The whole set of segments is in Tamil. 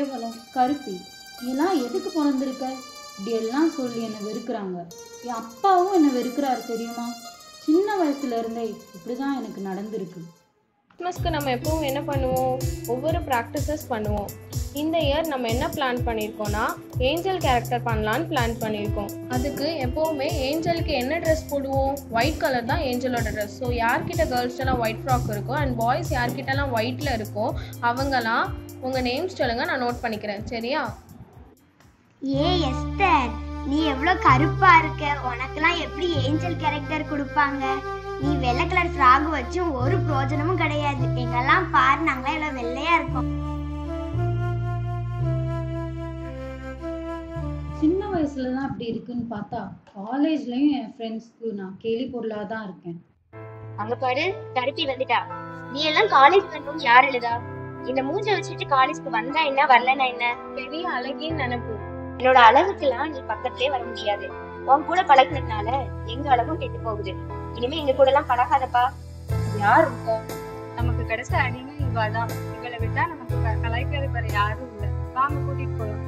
கேவலம் கருப்பி நீலாம் எதுக்கு பிறந்திருக்க இப்படி எல்லாம் சொல்லி என்னை வெறுக்கிறாங்க என் அப்பாவும் என்னை வெறுக்கிறாரு தெரியுமா சின்ன வயசுல இருந்தே இப்படிதான் எனக்கு நடந்திருக்கு கிறிஸ்மஸ்க்கு நம்ம எப்பவும் என்ன பண்ணுவோம் ஒவ்வொரு ப்ராக்டிசஸ் பண்ணுவோம் இந்த இயர் நம்ம என்ன பிளான் பண்ணியிருக்கோம்னா ஏஞ்சல் கேரக்டர் பண்ணலான்னு பிளான் பண்ணியிருக்கோம் அதுக்கு எப்போவுமே ஏஞ்சலுக்கு என்ன ட்ரெஸ் போடுவோம் ஒயிட் கலர் தான் ஏஞ்சலோட ட்ரெஸ் ஸோ யார்கிட்ட கேர்ள்ஸ்டெல்லாம் ஒயிட் ஃப்ராக் இருக்கோ அண்ட் பாய்ஸ் யார்கிட்டலாம் ஒயிட்டில் இருக்கோ அவங்கலாம் உங்கள் நேம்ஸ் சொல்லுங்கள் நான் நோட் பண்ணிக்கிறேன் சரியா ஏ எஸ்தர் நீ எவ்வளோ கருப்பா இருக்க உனக்கெல்லாம் எப்படி ஏஞ்சல் கேரக்டர் கொடுப்பாங்க நீ வெள்ளை கலர் ஃப்ராக் வச்சும் ஒரு பிரயோஜனமும் கிடையாது எங்கெல்லாம் பாரு நாங்களாம் எவ்வளோ வெள்ளையா இருக்கோம் சின்ன வயசுல தான் அப்படி இருக்குன்னு பார்த்தா காலேஜ்லயும் என் ஃப்ரெண்ட்ஸ்க்கு நான் கேலி பொருளாக தான் இருக்கேன் அங்க பாரு கருப்பி வந்துட்டா நீ எல்லாம் காலேஜ் வரணும்னு யார் எழுதா இந்த மூஞ்ச வச்சுட்டு காலேஜ்க்கு வந்தா என்ன வரலன்னா என்ன பெரிய அழகின்னு நினைப்பு என்னோட அழகுக்கெல்லாம் நீ பக்கத்திலே வர முடியாது உன் கூட பழகினதுனால எங்க அழகும் கெட்டு போகுது இனிமே எங்க கூட எல்லாம் பழகாதப்பா யார் இருக்கா நமக்கு கிடைச்ச அடிமை இவ தான் இவளை விட்டா நமக்கு க- கலாய்க்கிறது வேற யாரும் இல்ல வாங்க கூட்டிட்டு போறோம்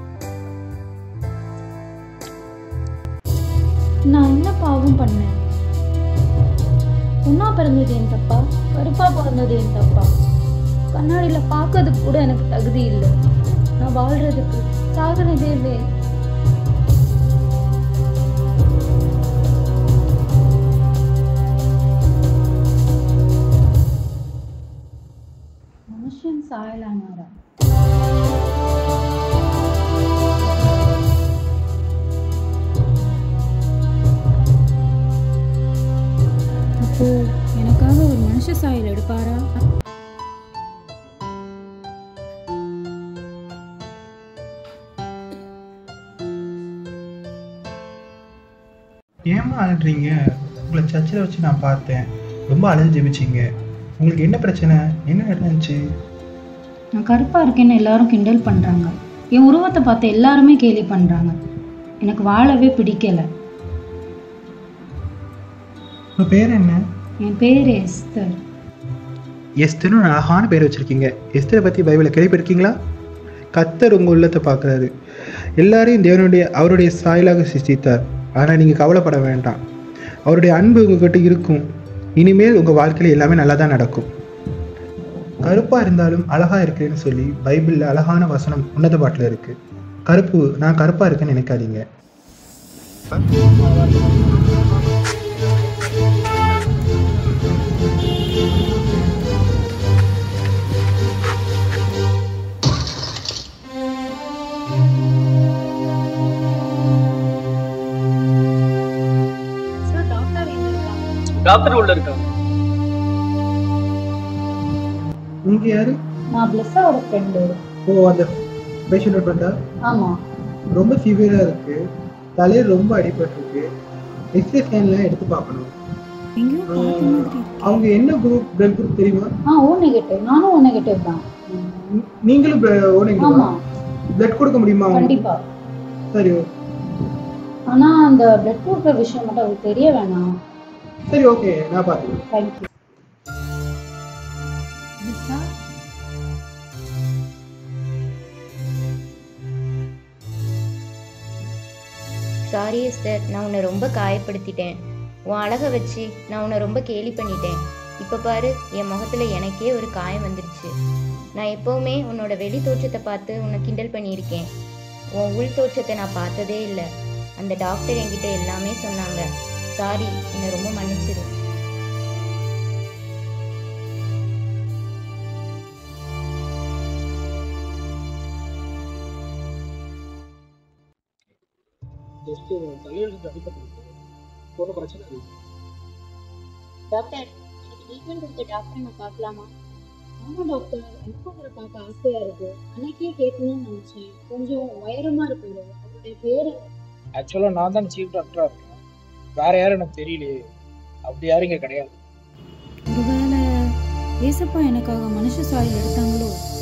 நான் என்ன பாவம் பண்ணேன் பொண்ணா பிறந்தது என் தப்பா கருப்பா பிறந்தது என் தப்பா கண்ணாடியில பார்க்கறதுக்கு கூட எனக்கு தகுதி இல்லை நான் வாழ்றதுக்கு சாகனதே இல்லை மனுஷன் சாயலானாரா அப்போ எனக்காக ஒரு மனுஷ சாயல் எடுப்பாரா ஏம்மா அழுறீங்க உங்களை சர்ச்சில் வச்சு நான் பார்த்தேன் ரொம்ப அழுது ஜெபிச்சிங்க உங்களுக்கு என்ன பிரச்சனை என்ன நடந்துச்சு நான் கருப்பா இருக்கேன்னு எல்லாரும் கிண்டல் பண்றாங்க என் உருவத்தை பார்த்து எல்லாருமே கேலி பண்றாங்க எனக்கு வாழவே பிடிக்கல உங்கள் பேர் என்ன என் பேர் எஸ்தர் எஸ்தர்னு ஒரு அழகான பேர் வச்சுருக்கீங்க எஸ்தரை பற்றி பைபிளில் கேள்விப்பட்டிருக்கீங்களா கத்தர் உங்கள் உள்ளத்தை பார்க்குறாரு எல்லாரையும் தேவனுடைய அவருடைய சாயலாக சிருஷ்டித்தார் ஆனால் நீங்கள் கவலைப்பட வேண்டாம் அவருடைய அன்பு உங்ககிட்ட இருக்கும் இனிமேல் உங்கள் வாழ்க்கையில் எல்லாமே நல்லா தான் நடக்கும் கருப்பாக இருந்தாலும் அழகாக இருக்கிறேன்னு சொல்லி பைபிளில் அழகான வசனம் உன்னத பாட்டில் இருக்குது கருப்பு நான் கருப்பாக இருக்கேன்னு நினைக்காதீங்க சார் டாக்டர் எங்க இருக்காங்க டாக்டர் உள்ள இருக்காங்க நீங்கள் யார் நான் பிளஸ்ஸாவோட ஃப்ரெண்டு ஓ அந்த பேஷண்ட் பண்ணா ஆமா ரொம்ப சிவியராக இருக்கு தலையில் ரொம்ப அடிபட்டிருக்கு எக்ஸ்ரே ஸ்கேன்லாம் எடுத்து பார்க்கணும் எங்கேயோ பார்த்த மாதிரி இருக்கு. அவங்க என்ன குரூப் பிளட் குரூப் தெரியுமா ஆ ஓ நெகட்டிவ் நானும் ஓ நெகட்டிவ் தான் நீ- நீங்களும் ஓடுங்க ஆமா பிளட் கொடுக்க முடியுமா அவங்களுக்கு? கண்டிப்பா சரி ஓ- ஆனா அந்த பிளட் கொடுக்குற விஷயம் மட்டும் அவருக்கு தெரிய வேணாம் சரி ஓகே நான் பார்த்துக்கிறேன் தேங்க்யூ சாரி எஸ்தர் நான் உன்னை ரொம்ப காயப்படுத்திட்டேன் உன் அழகை வச்சு நான் உன்னை ரொம்ப கேலி பண்ணிட்டேன் இப்போ பாரு என் முகத்துல எனக்கே ஒரு காயம் வந்துருச்சு நான் எப்பவுமே உன்னோட வெளி தோற்றத்தை பார்த்து உன்னை கிண்டல் பண்ணியிருக்கேன் உன் உள் தோற்றத்தை நான் பார்த்ததே இல்லை அந்த டாக்டர் என்கிட்ட எல்லாமே சொன்னாங்க சாரி என்னை ரொம்ப மன்னிச்சிரு ஜஸ்ட் தலையெழுத்து அடிபட்டு ஒன்றும் பிரச்சனை இல்லை டாக்டர் எனக்கு ட்ரீட்மெண்ட் கொடுத்த டாக்டர் நான் பார்க்கலாமா ஆமா டாக்டர் எனக்கு அவரை பார்க்க ஆசையா இருக்கு அன்னைக்கே கேட்கணும்னு நினைச்சேன் கொஞ்சம் உயரமா இருப்பாரு அவருடைய பேரு ஆக்சுவலாக நான் தான் சீஃப் டாக்டராக இருக்கேன் வேற யாரும் எனக்கு தெரியலையே அப்படி யாரும் இங்கே கிடையாது ஒருவேளை ஏசப்பா எனக்காக மனுஷ சாயல் எடுத்தாங்களோ